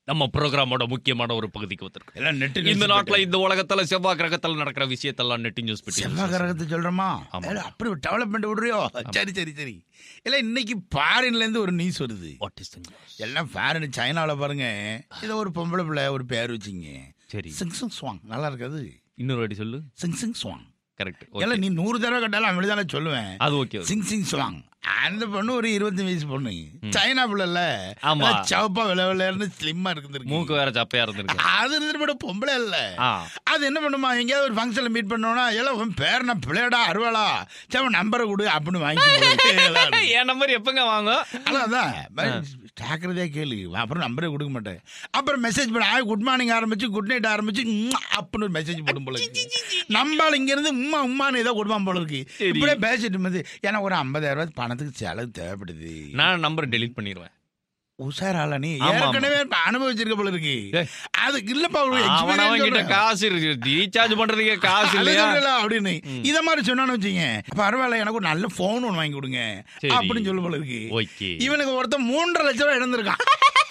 நம்ம ப்ரோக்ராமோட முக்கியமான ஒரு பகுதிக்கு வந்திருக்கு எல்லாம் நெட்டு இந்த நாட்டுல இந்த உலகத்துல செவ்வாய் கிரகத்துல நடக்கிற விஷயத்தெல்லாம் நெட் நியூஸ் செவ்வாய் கிரகத்தை சொல்றோமா ஆமா. ஏல, அப்படி டெவலப்மெண்ட் விடுறியோ சரி சரி சரி இல்ல இன்னைக்கு ஃபாரின்ல இருந்து ஒரு நியூஸ் வருது வாட் இஸ் எல்லாம் ஃபாரின் சைனால பாருங்க இதை ஒரு பொம்பளை பிள்ளை ஒரு பேர் வச்சிங்க சரி சிங் சிங் ஸ்வாங் நல்லா இருக்காது இன்னொரு வாட்டி சொல்லு சிங் சிங் ஸ்வாங் கரெக்ட் இல்ல நீ நூறு தடவை கட்டாலும் அப்படிதானே சொல்லுவேன் அது ஓகே சிங் சிங் ஸ்வாங் அந்த பொண்ணு ஒரு இருபத்தி வயசு பொண்ணு சைனா பிள்ளைல ஆமா. சவப்பா விலை விளையாடுன்னு ஸ்லிம்மா இருக்குது மூக்கு வேற சப்பையா இருந்திருக்கு அது இருந்துட்டு மட்டும் பொம்பளை இல்ல ஆ அது என்ன பண்ணுமா எங்கேயாவது ஒரு ஃபங்க்ஷன்ல மீட் பண்ணோம்னா எல்லாம் உன் பேர் நான் பிள்ளையடா அருவாளா சரி நம்பரை கொடு அப்படின்னு வாங்கி என் நம்பர் எப்பங்க வாங்க அதான் ஜாக்கிரதையா கேளு அப்புறம் நம்பரே கொடுக்க மாட்டேன் அப்புறம் மெசேஜ் பண்ண குட் மார்னிங் ஆரம்பிச்சு குட் நைட் ஆரம்பிச்சு உம்மா அப்படின்னு ஒரு மெசேஜ் போடும் போல இருக்கு நம்மளால இங்க இருந்து உம்மா உம்மான்னு ஏதோ கொடுப்பான் போல இருக்கு சரி. இப்படியே பேசிட்டு இருந்தது எனக்கு ஒரு ஐம்பதாயிரம் ரூபாய் பணத்துக்கு செலவு தேவைப்படுது நான் நம்பர் டெலீட் பண்ணிடுவேன் உஷாரால நீ ஆமா, ஆமா. ஏற்கனவே இப்ப அனுபவிச்சிருக்க போல இருக்கு ஏய். அதுக்கு இல்லப்பா ஒரு அவன் experience அவன் கிட்ட சொல்றேன். காசு இருக்கு ரீசார்ஜ் பண்றதுக்கே காசு அது இல்லையா சொல்லல அப்படின்னு இத மாதிரி சொன்னான்னு வச்சுங்க பரவாயில்ல எனக்கு ஒரு நல்ல போன் ஒன்று வாங்கி கொடுங்க சரி. அப்படின்னு சொல்ல போல இருக்கு ஓகே இவனுக்கு ஒருத்தன் மூன்றரை லட்சம் ரூபாய் இழந்திருக்கான்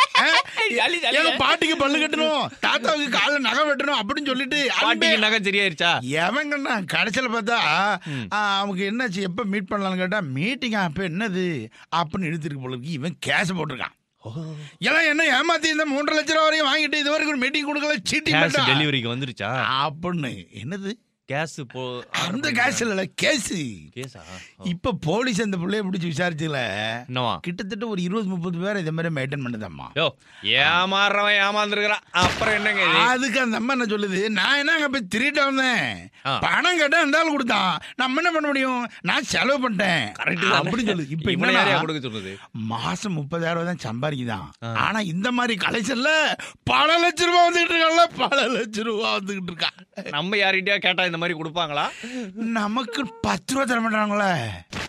எங்க பாட்டிக்கு பல்லு கட்டணும் தாத்தாவுக்கு கால நகை வெட்டணும் அப்படின்னு சொல்லிட்டு பாட்டிக்கு நகை சரியாயிருச்சா எவங்கண்ணா கடைசியில பார்த்தா ஆ, அவங்க என்னாச்சு எப்ப மீட் பண்ணலாம்னு கேட்டா மீட்டிங் அப்ப என்னது அப்படின்னு இழுத்துருக்கு போல இருக்கு இவன் கேஷ் போட்டிருக்கான் எல்லாம் என்ன ஏமாத்தி இந்த மூன்றரை லட்சம் ரூபா வரையும் வாங்கிட்டு இது வரைக்கும் ஒரு மீட்டிங் கொடுக்கல சீட்டிங் கேஸ் பண்ணிட்டான். டெலிவரிக்கு வந்துருச்சா அப்படின்னு என்னது கேஸ் போ அந்த கேஸ் இல்ல கேஸ் கேஸா இப்ப போலீஸ் அந்த பிள்ளைய பிடிச்சி விசாரிச்சுல என்னவா கிட்டத்தட்ட ஒரு இருபது முப்பது பேர் இதே மாதிரி மெயின்டைன் பண்ணுதாம்மா யோ ஏமாறுறவன் ஏமாந்துருக்கிறான் அப்புறம் என்னங்க இது அதுக்கு அந்த அம்மா என்ன சொல்லுது நான் என்ன அங்க போய் திருட்டு வந்தேன் ஆ. பணம் கேட்டா அந்த ஆள் கொடுத்தான் நம்ம என்ன பண்ண முடியும் நான் செலவு பண்ணிட்டேன் கரெக்ட் தான் அப்படின்னு சொல்லுது இப்ப இவனை யாரையா என்ன கொடுக்க சொன்னது மாசம் முப்பதாயிரம் ரூபாய் தான் சம்பாதிக்குதான் ஆனா இந்த மாதிரி கலெக்ஷன்ல பல லட்ச ரூபாய் வந்துகிட்டு இருக்கான்ல பல லட்ச ரூபாய் வந்துகிட்டு இருக்கா நம்ம யார்கிட்டயா கேட்டா இந்த மாதிரி கொடுப்பாங்களா நமக்கு பத்து ரூபா தர மாட்டாங்களே